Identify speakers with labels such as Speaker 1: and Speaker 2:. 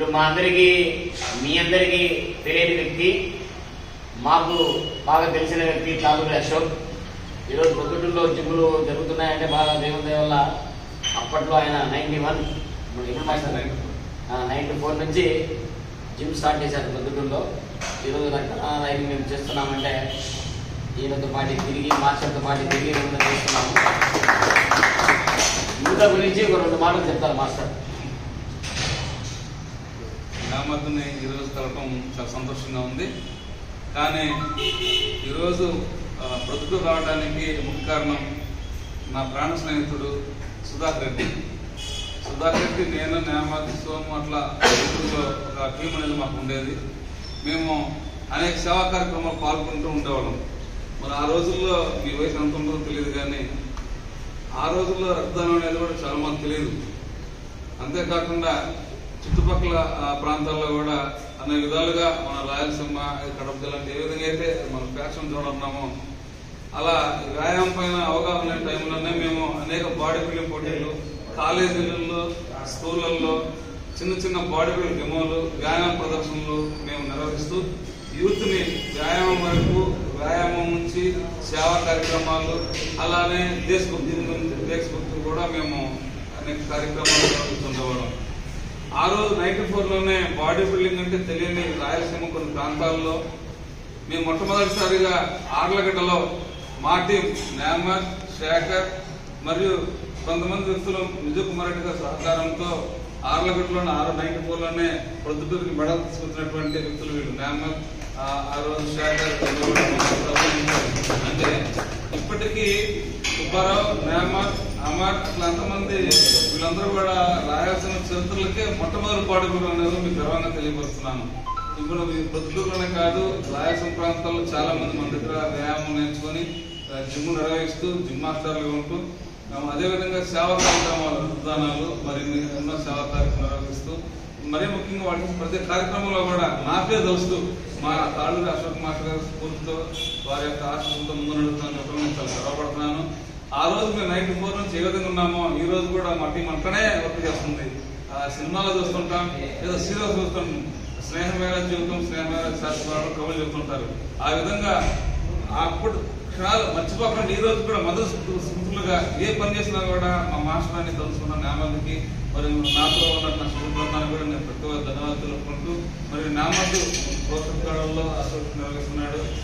Speaker 1: ఇప్పుడు మా అందరికీ మీ అందరికీ తెలియని వ్యక్తి మాకు బాగా తెలిసిన వ్యక్తి తాలూరు అశోక్ ఈరోజు పొద్దుటూరులో జిమ్లు జరుగుతున్నాయంటే బాగా దేవుని దయ వల్ల అప్పట్లో ఆయన నైన్టీ వన్ ఎప్పుడు మాస్టర్ నైన్టీ ఫోర్ నుంచి జిమ్ స్టార్ట్ చేశారు పొద్దుటూరులో ఈరోజు రకరకాల ఇది మేము చేస్తున్నామంటే ఈయనతో పాటు తిరిగి మాస్టర్తో పాటు తిరిగి మేము చేస్తున్నాము యూత గురించి ఒక రెండు మాటలు చెప్తారు మాస్టర్
Speaker 2: నామర్దుని ఈరోజు కలపడం చాలా సంతోషంగా ఉంది కానీ ఈరోజు ఆ, బ్రతుకు రావడానికి ముఖ్య కారణం నా ప్రాణ స్నేహితుడు సుధాకర్ రెడ్డి సుధాకర్ రెడ్డి నేను నేమాది సోము అట్లా బ్రతుకులో ఒక టీం అనేది మాకు ఉండేది మేము అనేక సేవా కార్యక్రమాలు పాల్గొంటూ ఉండేవాళ్ళం మరి ఆ రోజుల్లో మీ వయసు ఎంత ఉంటుందో తెలియదు కానీ ఆ రోజుల్లో రక్తదానం అనేది కూడా చాలా మంది తెలియదు అంతేకాకుండా చుట్టుపక్కల ఆ, ప్రాంతాల్లో కూడా అనే విధాలుగా మన రాయలసీమ కడప జిల్లా అంటే ఏ విధంగా అయితే మన ఫ్యాషన్ చూడన్నామో అలా ఈ వ్యాయామం పైన అవగాహన లేని టైంలోనే మేము అనేక బాడీ బిల్డింగ్ పోటీలు కాలేజీలలో స్కూళ్ళల్లో చిన్న చిన్న బాడీ బిల్డింగ్ డెమోలు వ్యాయామ ప్రదర్శనలు మేము నిర్వహిస్తూ యూత్ ని వ్యాయామం వరకు వ్యాయామం నుంచి సేవా కార్యక్రమాలు అలానే దేశభక్తి గురించి దేశభక్తి కూడా మేము అనేక కార్యక్రమాలు నిర్వహిస్తుండేవాళ్ళం ఆ రోజు నైన్టీ ఫోర్ లోనే బాడీ బిల్డింగ్ అంటే తెలియని రాయలసీమ కొన్ని ప్రాంతాల్లో మేము మొట్టమొదటిసారిగా ఆర్లగడ్డలో మా టీం నేమర్ శేఖర్ మరియు కొంతమంది వ్యక్తులు విజయ్ కుమార్ రెడ్డి గారి సహకారంతో ఆర్లగడ్డలోని ఆరు నైన్టీ ఫోర్ లోనే ప్రొద్దుటూరుకి మెడల్ తీసుకొచ్చినటువంటి వ్యక్తులు వీళ్ళు నేమర్ ఆ ఆ రోజు శేఖర్ వీళ్ళు కూడా మన సభ్యులు ఉన్నారు. అంటే ఇప్పటికీ సుబ్బారావు నేమర్ అమర్ ఇట్లా ఎంతమంది వీళ్ళందరూ కూడా రాయాల్సిన చరిత్రలకే మొట్టమొదటి పాడుగురు అనేది మీకు గర్వంగా తెలియపరుస్తున్నాను ఇప్పుడు ఈ ప్రొద్దుటూరులోనే కాదు రాయలసీమ ప్రాంతాల్లో చాలా మంది మన దగ్గర వ్యాయామం నేర్చుకొని ఆ, జిమ్ నిర్వహిస్తూ జిమ్ మాస్టర్లు ఉంటూ ఆ, అదేవిధంగా సేవా కార్యక్రమాలు రక్తదానాలు మరి ఎన్నో సేవా కార్యక్రమాలు నిర్వహిస్తూ మరీ ముఖ్యంగా వాటి ప్రతి కార్యక్రమంలో కూడా నాకే దోస్తూ మా తాళ్ళూరి అశోక్ మాస్టర్ గారి స్ఫూర్తితో వారి యొక్క ఆశలతో ముందు నడుపుతాను చెప్పడం నేను చాలా గర్వపడుతున్నాను ఆ రోజు మేము నైన్టీ ఫోర్ నుంచి ఏ విధంగా ఉన్నామో ఈ రోజు కూడా మా టీం అంటనే వర్క్ చేస్తుంది ఆ సినిమాలో చూస్తుంటాం ఏదో సీరియస్ చూస్తాం స్నేహమేళ జీవితం స్నేహమేళ శాస్త్రాలు కవులు చెబుతుంటారు ఆ విధంగా అప్పుడు క్షణాలు మర్చిపోకుండా ఈ రోజు కూడా మధు స్మృతులుగా ఏ పని చేసినా కూడా మా మాస్టర్ అని తెలుసుకున్న నామాలకి మరి నాతో ఉన్న నా సుహృతులందరూ కూడా నేను ప్రతి ఒక్క ధన్యవాదాలు తెలుపుకుంటూ మరి నామకు ప్రోత్సాహకాలలో అసలు నిర్వహిస్తున్నాడు